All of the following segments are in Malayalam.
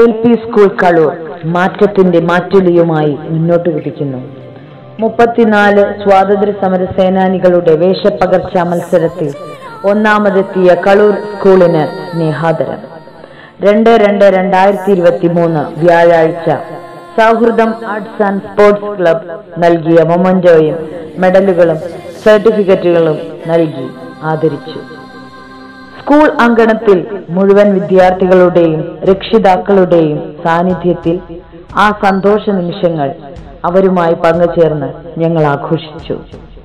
എൽ പി സ്കൂൾ കളൂർ മാറ്റത്തിന്റെ മാറ്റുലിയുമായി മുന്നോട്ട് കുതിക്കുന്നു മുപ്പത്തിനാല് സ്വാതന്ത്ര്യ സമര സേനാനികളുടെ വേഷപ്പകർച്ച മത്സരത്തിൽ ഒന്നാമതെത്തിയ കളൂർ സ്കൂളിന് സ്നേഹാദരം രണ്ട് രണ്ട് രണ്ടായിരത്തി ഇരുപത്തി മൂന്ന് വ്യാഴാഴ്ച സൗഹൃദം ആർട്സ് ആൻഡ് സ്പോർട്സ് ക്ലബ് നൽകിയ മൊമന്റോയും മെഡലുകളും സർട്ടിഫിക്കറ്റുകളും നൽകി ആദരിച്ചു സ്കൂൾ അങ്കണത്തിൽ മുഴുവൻ വിദ്യാർത്ഥികളുടെയും രക്ഷിതാക്കളുടെയും സാന്നിധ്യത്തിൽ ആ സന്തോഷ നിമിഷങ്ങൾ അവരുമായി പങ്കുചേർന്ന് ഞങ്ങൾ ആഘോഷിച്ചു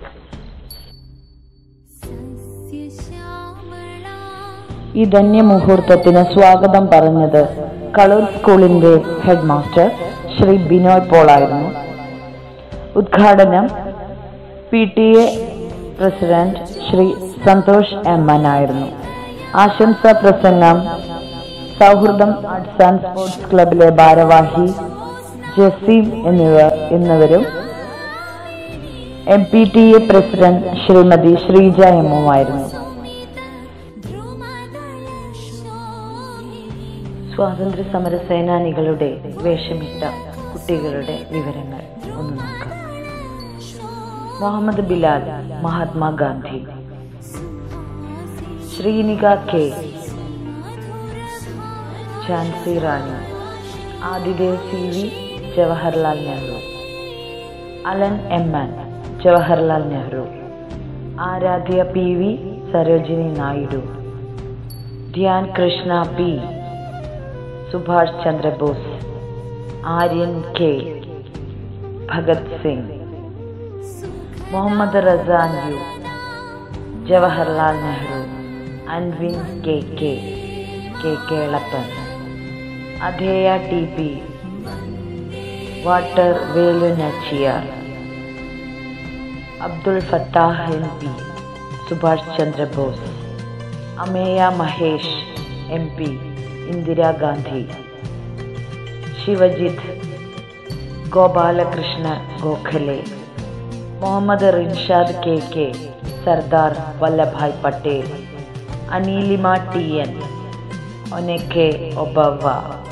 ഈ ധന്യമുഹൂർത്തത്തിന് സ്വാഗതം പറഞ്ഞത് കളൂർ സ്കൂളിന്റെ ഹെഡ് മാസ്റ്റർ ശ്രീ ബിനോയ് പോളായിരുന്നു ഉദ്ഘാടനം P T A president Shri Santhosh M N ആയിരുന്നു ആശംസാ പ്രസംഗം സൗഹൃദം ആർട്സ് ആൻഡ് സ്പോർട്സ് ക്ലബിലെ ഭാരവാഹി ജസീം എന്നിവർ എന്നിവരും M P T A president Shrimati Sreeja എമ്മുമായിരുന്നു സ്വാതന്ത്ര്യ സമര സേനാനികളുടെ വേഷമിട്ട കുട്ടികളുടെ വിവരങ്ങൾ ഒന്ന് നോക്കാം Muhammad Bilal Mahatma Gandhi Sreenika K Jhansi Rani Adidev C V Jawaharlal Nehru Alan M N Jawaharlal Nehru Aradhya P V Sarojini Naidu Dhyan Krishna P Subhash Chandrabose Aryan K Bhagat Singh Muhammad Razan U Jawaharlal Nehru Anvin K K K Kelappan Adheya T P വാട്ടർ Velu Nachiyar Abdul Fathah M P Subhash Chandrabose Ameya Mahesh M P Indira Gandhi Shivajith Gopalakrishna Gokhale Muhammad Rinshad K K Sardar Vallabhbhai Patel Aneelima T N Onake Obavva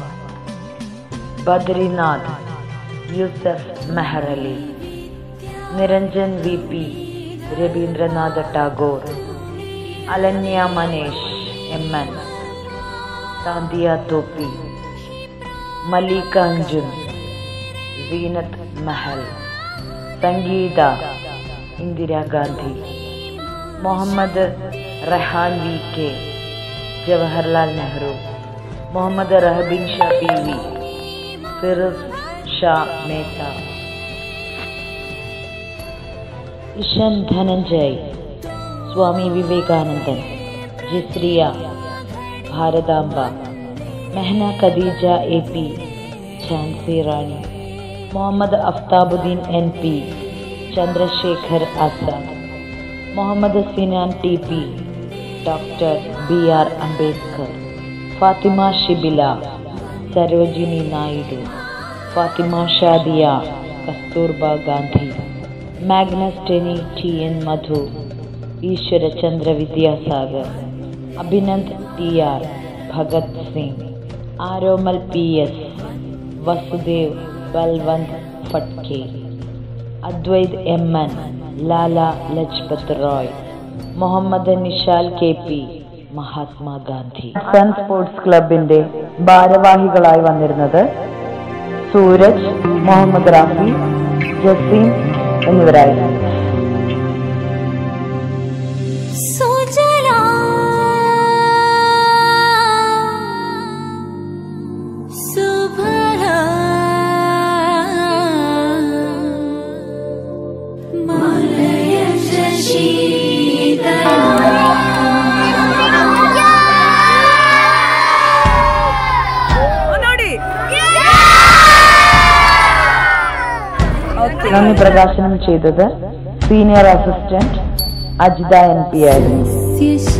Badrinath Yusuf Meharali Niranjan V P Rabindranath Tagore Alanya Manesh M N Santhiya തോപ്പി Malika Anjun Zeenat Mahal Sangeetha Indira Gandhi Muhammad Rehan V K Jawaharlal Nehru Muhammad Rahabin Shah P V Firoz Shah Mehta Ishan Dhananjay Swami Vivekanandan Jisriya Bharathamba Mehana Khadeeja A P Jhansi Rani Muhammad അഫ്താബുദ്ദീൻ N P Chandrashekhar Azad Muhammad Sinan T P doctor B R Ambedkar Fathima Shibila Sarojini Naidu Fathima Shadiya Kasturba Gandhi Magnus Tenny T N Madhu Ishwarchandra Vidyasagar Abhinand T R Bhagat Singh Aromal P S Vasudev Balwant Phadke Advaith M N Lala Lajpat Roy Muhammad Nishal K P Mahatma Gandhi sun sports ക്ലബിന്റെ ഭാരവാഹികളായി വന്നിരുന്നത് സൂരജ് മുഹമ്മദ് റാഫി ജസീം എന്നിവരായിരുന്നു സുജലാ സുഭലാ മലയ നന്ദി പ്രകാശനം ചെയ്തത് senior assistant Ajitha N P ആയിരുന്നു ശശി